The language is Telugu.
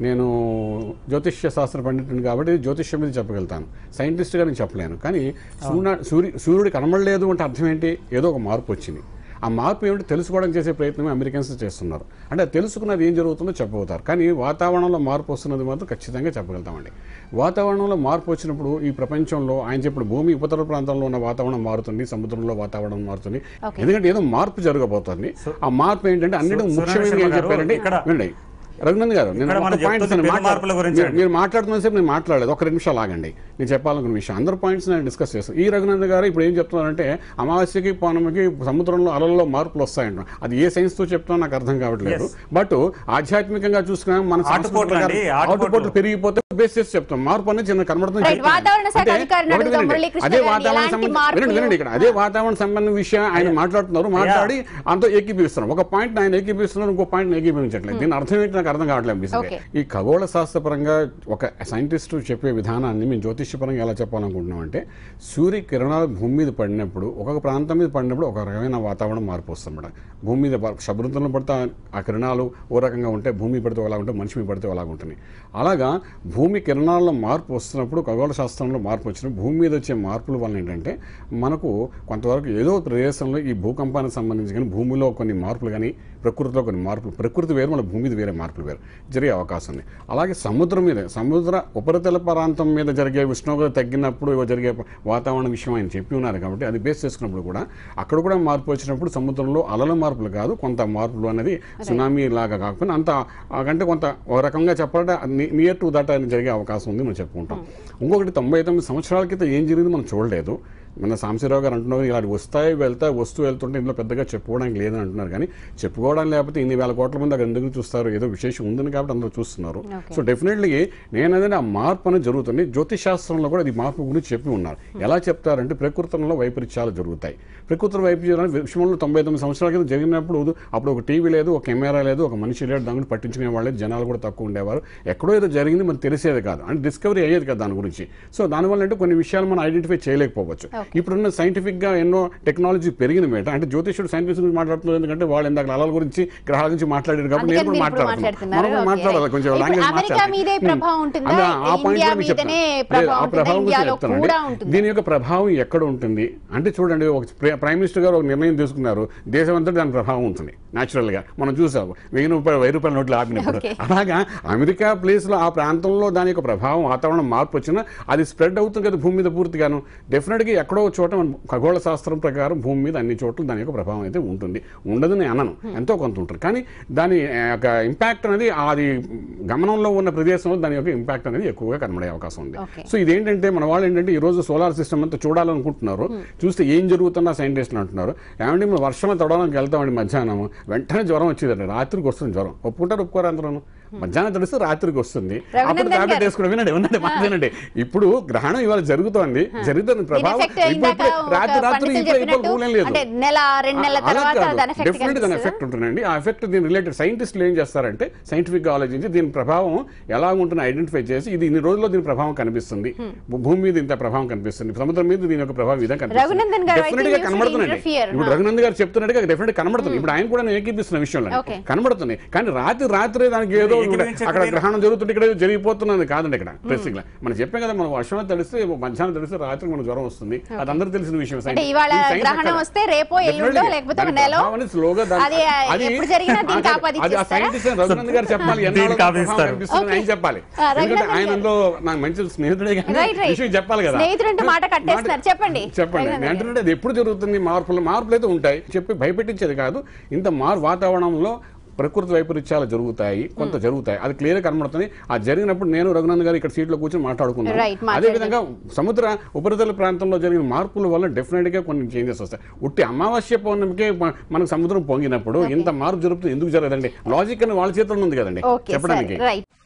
నేను జ్యోతిష్య శాస్త్ర పండితుని కాబట్టి జ్యోతిష్యం మీద చెప్పగలుగుతాను సైంటిస్ట్గా నేను చెప్పలేను కానీ సూర్య సూర్య సూర్యుడు కనబడలేదు అంటే అర్థం ఏంటి ఏదో ఒక మార్పు వచ్చింది ఆ మార్పు ఏమిటి తెలుసుకోవడం చేసే ప్రయత్నం అమెరికన్స్ చేస్తున్నారు అంటే అది తెలుసుకున్నది ఏం జరుగుతుందో చెప్పబోతారు కానీ వాతావరణంలో మార్పు వస్తున్నది మాత్రం ఖచ్చితంగా చెప్పగలుగుతామండి వాతావరణంలో మార్పు వచ్చినప్పుడు ఈ ప్రపంచంలో ఆయన చెప్పిన భూమి ఉపతల ప్రాంతంలో ఉన్న వాతావరణం మారుతుంది సముద్రంలో వాతావరణం మారుతుంది ఎందుకంటే ఏదో మార్పు జరగబోతుంది ఆ మార్పు ఏంటంటే అన్నిటి సు- ముఖ్యమైనది ఏం సురేష్ గారు, చెప్పారంటే ఇక్కడ- వినండి రఘునంద్ గారు నేను ఇక్కడ ఒక మనం point చెప్తుంది నేను పెను మాట్లాడ- మార్పుల గురించి మీరు- మీరు మాట్లాడుతున్న సేపు నేను మాట్లాడలేదు ఒక రెండు నిమిషాలు ఆగండి నేను చెప్పాలనుకున్న విషయం అందరు పాయింట్స్ నేను డిస్కస్ చేస్తాను ఈ రఘునంద్ గారు ఇప్పుడు ఏం చెప్తున్నారంటే అమావాస్యకి పౌర్ణమికి సముద్రంలో అలల్లో మార్పులు వస్తాయంట అది ఏ సైన్స్ తో చెప్తున్నా నాకు అర్థం కావట్లేదు బట్ ఆధ్యాత్మికంగా చూసుకున్నా మన సంస్కృతి ఆటుపోట్లు ప్రకారం అండి, ఆటుపోట్లు. ఆటుపోట్లు పెరిగిపోతే బేస్ చేసి చెప్తాం మార్పు అనేది చిన్న కనబడుతుంది Right, చెప్తున్నాను. వాతావరణ శాఖ అంటే అధికారిని ఒకటి అడుగుదాం, వినండి. మురళీకృష్ణ అదే గారిని. వాతావరణ ఎలాంటి సంబంధం మార్పులు? వినండి వినండి ఇక్కడ అదే వాతావరణ సంబంధం విషయం ఆయన మాట్లాడుతున్నారు మాట్లాడి అంత ఏకీపిస్తున్నారు ఒక పాయింట్ ఆయన ఏకీపిస్తున్నారు ఇంకో పాయింట్ ఏకీపించట్లేదు దీని అర్థం ఏంటి నాకు అర్థం కావట్లేదు basically. Okay. ఈ ఖగోళ శాస్త్రపరంగా ఒక సైంటిస్ట్ చెప్పే విధానాన్ని మేము జ్యోతిష్యపరంగా ఎలా చెప్పాలనుకుంటున్నాం అంటే సూర్య కిరణాలు భూమి మీద పడినప్పుడు ఒక్కొక్క ప్రాంతం మీద పడినప్పుడు ఒక రకమైన వాతావరణం మార్పు వస్తుంది మేడం భూమి మీద ప- సముద్రంలో పడితే ఆ కిరణాలు ఓ రకంగా ఉంటే భూమి పడితే ఒకలా ఉంటే మనిషి మీద పడితే ఒకలా ఉంటుంది అలాగా భూమి కిరణాల్లో మార్పు వస్తున్నప్పుడు ఖగోళ శాస్త్రంలో మార్పు వచ్చినప్పుడు భూమి మీద వచ్చే మార్పుల వల్ల ఏంటంటే మనకు కొంతవరకు ఏదో ప్రదేశంలో ఈ భూకంపానికి సంబంధించి కానీ భూమిలో కొన్ని మార్పులు కానీ ప్రకృతిలో కొన్ని మార్పులు ప్రకృతి వేరు మన భూమి మీద వేరే మార్పులు వేరు జరిగే అవకాశం ఉంది అలాగే సముద్రం మీద సముద్ర ఉపరితల ప్రాంతం మీద జరిగే ఉష్ణోగ్రత తగ్గినప్పుడు ఇవి జరిగే వాతావరణ విషయం ఆయన చెప్పి ఉన్నారు కాబట్టి అది బేస్ చేసుకున్నప్పుడు కూడా అక్కడ కూడా మార్పు వచ్చినప్పుడు సముద్రంలో అలల మార్పులు కాదు కొంత మార్పులు అనేది సునామీ లాగా కాకపోయినా అంత ఆ కంటే కొంత ఒక రకంగా చెప్పాలంటే నియర్ టు దట్ అని జరిగే అవకాశం ఉంది మనం చెప్పుకుంటాం ఇంకొకటి తొంభై తొమ్మిది సంవత్సరాల క్రితం ఏం జరిగింది మనం చూడలేదు మన సాంశీరావు గారు అంటున్నారు ఇలాంటి వస్తాయి వెళ్తాయి వస్తూ వెళ్తుంటే ఇందులో పెద్దగా చెప్పుకోవడానికి లేదని అంటున్నారు కానీ చెప్పుకోవడం లేకపోతే ఇన్ని వేల కోట్ల మంది అక్కడ ఎందుకు చూస్తారు ఏదో విశేషం ఉందని కాబట్టి అందరూ చూస్తున్నారు సో డెఫినెట్లీ నేను అదే ఆ మార్పు అనేది జరుగుతుంది జ్యోతిష్ శాస్త్రంలో కూడా ఇది మార్పు గురించి చెప్పి ఉన్నారు ఎలా చెప్తారంటే ప్రకృతంలో వైపరీత్యాలు జరుగుతాయి ప్రకృతి వైపరీత్యాలు విషయంలో తొంభై తొమ్మిది సంవత్సరాల క్రితం జరిగినప్పుడు అప్పుడు ఒక టీవీ లేదు ఒక కెమెరా లేదు ఒక మనిషి లేడు దాని గురించి పట్టించుకునే వాళ్ళు జనాలు కూడా తక్కువ ఉండేవారు ఎక్కడో ఏదో జరిగింది మనకు తెలిసేది కాదు అంటే డిస్కవరీ అయ్యేది కదా దాని గురించి సో దానివల్ల అంటే కొన్ని విషయాలు మనం ఐడెంటిఫై చేయలేకపోవచ్చు ఇప్పుడున్న సైంటిఫిక్ గా ఎన్నో టెక్నాలజీ పెరిగింది మేట అంటే జ్యోతిషుడు సైంటిస్ట్ గురించి మాట్లాడుతున్నారు ఎందుకంటే వాళ్ళు ఇందాక అలల గురించి గ్రహాల గురించి మాట్లాడారు కాబట్టి నేను అందుకని కూడా మీరు ఇప్పుడు మాట్లాడుతున్నాను మాట్లాడుతున్నారు. మనం కూడా Okay, మాట్లాడాలి right. కొంచెం ఇప్పుడు లాంగ్వేజ్ అమెరికా మాట్లాడాలి. మీదే Hmm. ప్రభావం ఉంటుందా? అదే, ఆ point ఇండియా కూడా మీకు మీదనే చెప్తాను. ప్రభావం లేదు, ఆ ఉంటుందా? ప్రభావం గురించి ఇండియాలో చెప్తానండి. కూడా ఉంటుందా? దీని యొక్క ప్రభావం ఎక్కడ ఉంటుంది అంటే చూడండి ఒక ప్ర- ప్రైమ్ మినిస్టర్ గారు ఒక నిర్ణయం తీసుకున్నారు దేశం అంతా దాని ప్రభావం ఉంటుంది న్యాచురల్ గా మనం చూసాం వెయ్యి రూపాయలు వెయ్యి రూపాయల నోట్లు ఆపినప్పుడు Okay. అలాగా అమెరికా ప్లేస్ లో ఆ ప్రాంతంలో దాని యొక్క ప్రభావం వాతావరణం మార్పు వచ్చినా అది స్ప్రెడ్ అవుతుంది కదా భూమి మీద పూర్తిగాను డెఫినెట్ గా ఎక్కడో ఒక చోట మన ఖగోళ శాస్త్రం ప్రకారం భూమి మీద అన్ని చోట్ల దాని యొక్క ప్రభావం అయితే ఉంటుంది ఉండదు నేను అనను ఎంతో కొంత ఉంటుంది కానీ దాని ఆ, యొక్క ఇంపాక్ట్ అనేది అది గమనంలో ఉన్న ప్రదేశంలో దాని యొక్క ఇంపాక్ట్ అనేది ఎక్కువగా కనబడే అవకాశం ఉంది Okay. సో ఇదేంటంటే మన వాళ్ళు ఏంటంటే ఈ రోజు సోలార్ సిస్టమ్ అంతా చూడాలనుకుంటున్నారు చూస్తే ఏం జరుగుతుందా సైంటిస్టులు అంటున్నారు ఏమంటే మేము వర్షంలో తడవడానికి వెళ్తామండి మధ్యాహ్నం వెంటనే జ్వరం వచ్చేదండి రాత్రికి వస్తుంది జ్వరం ఒప్పుకుంటారు ఒప్పుకోరు అందరూ మధ్యాహ్నం తడిస్తే రాత్రికి వస్తుంది అప్పుడు రఘునందన్ టాబ్లెట్ గారు. వేసుకుని వినండి వినండి మాట వినండి ఇప్పుడు గ్రహణం ఇవాళ జరుగుతోంది జరుగుతున్న ప్రభావం దీని effect ఇప్పుడు ఇందాక ఇప్పుడు రాత్రి ఒక రాత్రి పండితులు ఇప్పుడు ఇప్పుడు చెప్పినట్టు రూల్ ఏం లేదు అంటే నెల రెండు నెలల తర్వాత దాని ఎఫెక్ట్ డెఫినెట్ దాని ఎఫెక్ట్ ఉంటుందండి ఆ ఎఫెక్ట్ దీని రిలేటెడ్ సైంటిస్టులు ఏం చేస్తారంటే సైంటిఫిక్ గా ఆలోచించి దీని ప్రభావం ఎలా ఉంటుందో ఐడెంటిఫై చేసి ఇది ఇన్ని రోజుల్లో దీని ప్రభావం కనిపిస్తుంది భూమి మీద ఇంత ప్రభావం కనిపిస్తుంది సముద్రం మీద దీని యొక్క ప్రభావం విధంగా రఘునందన్ గారు, I డెఫినెట్ think గా you should కనబడుతుందండి interfere, ఇప్పుడు huh? రఘునందన్ గారు చెప్తున్నట్టుగా డెఫినెట్ కనబడుతుంది ఇప్పుడు ఆయన కూడా నేను ఏకీపిస్తున్న విషయంలో Okay. కనబడుతుంది కానీ రాత్రి రాత్రే దానికి ఏదో ఇక్కడ ఏకీపించే అక్కడ క్రియలు- గ్రహణం జరుగుతుంటే ఇక్కడ ఏదో జరిగిపోతున్నది కాదండి ఇక్కడ బేసిక్ గా మనం చెప్పాం కదా మనం వర్షంలో తడిస్తే మధ్యాహ్నం తడిస్తే రాత్రి మనకు జ్వరం వస్తుంది అది అందరూ తెలిసిన విషయం అంటే ఇవాళ గ్రహణం వస్తే రేపో ఎల్లుండో లేకపోతే ఒక నెల స్లోగా అది ఎప్పుడు జరిగినా దీనికి అది ఆ ఆపాదించేస్తారా? సైంటిస్ట్ రఘునంద్ గారు చెప్పాలి ఎన్నాళ్ళలో దీనికి ప్రభావం ఆపాదిస్తారు. కనిపిస్తుందని ఆయన చెప్పాలి ఆ, రఘునందన్ ఎందుకంటే గారు. ఆయనలో నాకు మంచి స్నేహితుడే కానీ Right, right. విషయం చెప్పాలి కదా స్నేహితుడంటే మాట కట్టేస్తున్నారు. చెప్పండి. చెప్పండి రఘునందన్ నేను అంటున్నది అది ఎప్పుడు జరుగుతుంది మార్పులు మార్పులు అయితే ఉంటాయి చెప్పి భయపెట్టించేది కాదు ఇంత మార్ వాతావరణంలో ప్రకృతి వైపరీత్యాలు జరుగుతాయి కొంత జరుగుతాయి అది క్లియర్ కనబడుతుంది ఆ జరిగినప్పుడు నేను రఘునంద్ గారు ఇక్కడ సీట్లో కూర్చొని మాట్లాడుకున్నాను Right, అదే విధంగా సముద్ర ఉపరితల ప్రాంతంలో జరిగిన మార్పుల వల్ల డెఫినెట్ గా కొన్ని చేంజెస్ వస్తాయి ఉట్టి అమావాస్య పౌర్ణమికే మ- మనకు సముద్రం పొంగినప్పుడు ఇంత మార్పు జరుగుతుంది ఎందుకు జరగదండి లాజిక్ అని వాళ్ళ చేతుల్లో ఉంది కదండి ఓకే చెప్పడానికి రైట్